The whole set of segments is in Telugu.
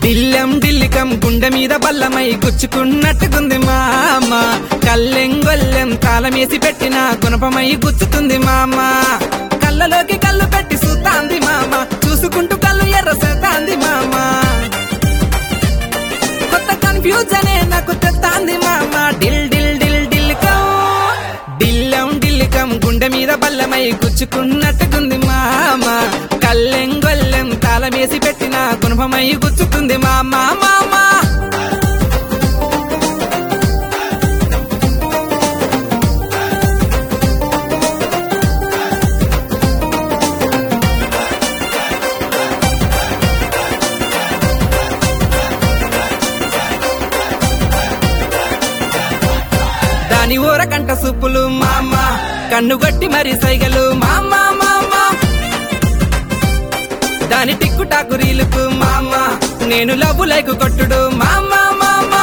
దిల్లెం దిల్లికం గుండె మీద బల్లమై గుచ్చుకున్నట్టుకుంది మామ కల్లెం గొల్లెం తాళమేసి పెట్టిన గుణపమై గుచ్చుతుంది మామ కళ్ళలోకి కళ్ళు పెట్టి చూస్తాంది మామ చూసుకుంటూ కళ్ళు ఎర్రసేతాంది మామ కొత్త కన్ఫ్యూజనే నాకు తెస్తాంది మామ డిల్ డిల్ డిల్ డిల్కం డిల్లం డిల్లికం గుండె మీద బల్లమై గుచ్చుకున్నట్టుకుంది మామ కల్లెం గొల్లెం తాళమేసి పెట్టిన గుణపమై గుచ్చుతుంది మామ మామ దాని ఊరకంట సూపులు మామ కన్ను గట్టి మరి సైగలు మామ మామ దాని టిక్కు టాకు రీలుకు మామ నేను లవ్వు లైకు కొట్టుడు మామ మామ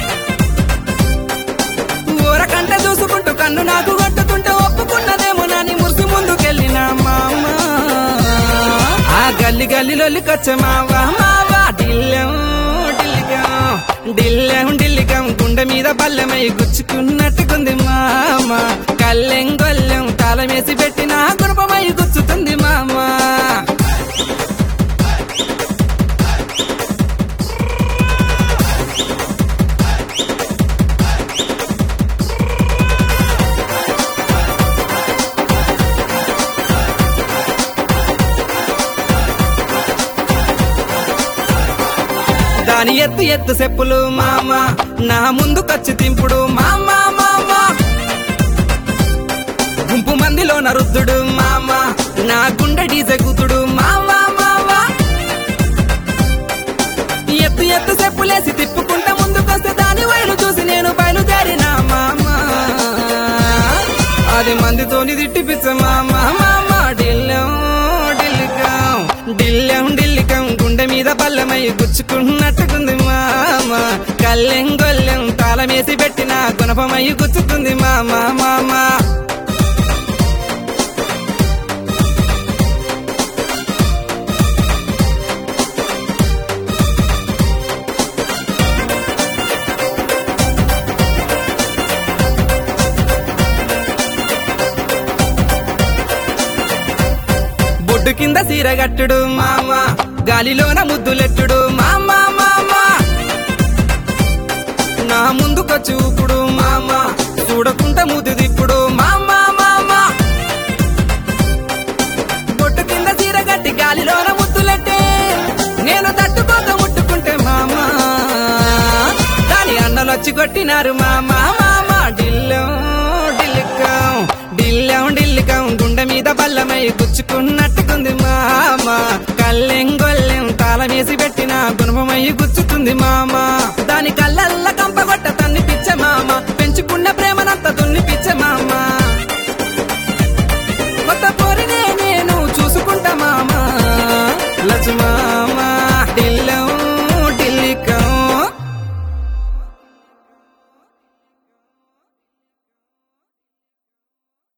ఊరకంట చూసుకుంటూ కన్ను నాకు కొట్టుకుంటూ ఒప్పుకున్నదేమో నాని మురిసి ముందుకెళ్ళిన మామ ఆ గల్లి గల్లిలోలికొచ్చే మావా మావా డిల్లెం డిల్లిగం డిల్లెం డిల్లిగం గుండె మీద బల్లెమై గుచ్చుకున్నట్టుకుంది మామ కల్లెం గొల్లెం తాళమేసి పెట్టిన గుణపమై గుచ్చుతుంది మామ దాని ఎత్తు ఎత్తు చెప్పులు మామ నా ముందు ఖర్చు తింపుడు మామ మామ గుంపు మందిలో నరుద్దుడు మామ నా గుండె డీజె కూతుడు మామ మామ ఎత్తు ఎత్తు చెప్పులేసి తిప్పుకుంటా ముందుకొస్తే దాని వైలు చూసి నేను బయలుదేరిన మామ అది మందితోని తిట్టిపిచ్చ మామ మామ డిల్లం డిల్లికం డిల్లం డిల్లికం గుండె మీద బల్లమై గుచ్చుకున్నట్టుకుంది మామ కల్లెం గొల్లెం తాళమేసి పెట్టిన గుణపమై గుచ్చుకుంది మామ మామ బొడ్డు కింద సీరగట్టుడు మామ గాలిలోన ముద్దులెట్టుడు మామ మామ నా ముందుకు చూపుడు మామ చూడకుంట ముద్దు దిప్పుడు మామ మామ బొట్టు కింద సీరగట్టి గాలిలోన ముద్దులెట్టే నేను తట్టుకోక ముట్టుకుంటే మామ దాని అన్నలొచ్చి కొట్టినారు మామ మామ డిల్లం డిల్లికం డిల్లం డిల్లికం గుండె మీద బల్లమై గుచ్చుకున్నట్టుకుంది మామ కల్లెం గొల్లెం తాళమేసి పెట్టిన గుణమై గుచ్చుతుంది మామ